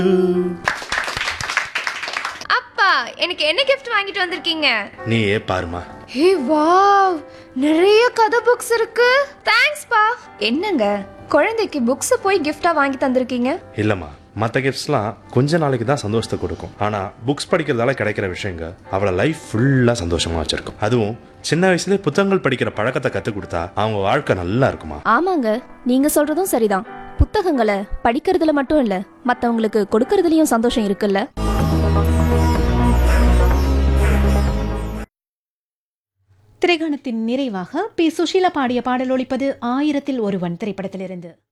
அப்பா எனக்கு என்ன கிஃப்ட் வாங்கிட்டு வந்திருக்கீங்க நீ ஏ பாருமா ஹே வாவ் நிறைய கதை புக்ஸ் இருக்கு தேங்க்ஸ் பா என்னங்க குழந்தைக்கு புக்ஸ் போய் gift-ஆ வாங்கி தந்திருக்கீங்க இல்லம்மா மற்ற கிஃப்ட்ஸ்லாம் கொஞ்ச நாளைக்கு தான் சந்தோஷத்தை கொடுக்கும் ஆனால் புக்ஸ் படிக்கிறதால கிடைக்கிற விஷயங்க அவளை லைஃப் ஃபுல்லாக சந்தோஷமாக வச்சிருக்கும் அதுவும் சின்ன வயசுலேயே புத்தகங்கள் படிக்கிற பழக்கத்தை கற்றுக் கொடுத்தா அவங்க வாழ்க்கை நல்லா இருக்குமா ஆமாங்க நீங்க சொல்றதும் சரிதான் புத்தகங்களை படிக்கிறதுல மட்டும் இல்ல மத்தவங்களுக்கு கொடுக்கறதுலயும் சந்தோஷம் இருக்குல்ல திரைகாணத்தின் நிறைவாக பி சுஷீலா பாடிய பாடல் ஒலிப்பது ஆயிரத்தில் ஒருவன் திரைப்படத்திலிருந்து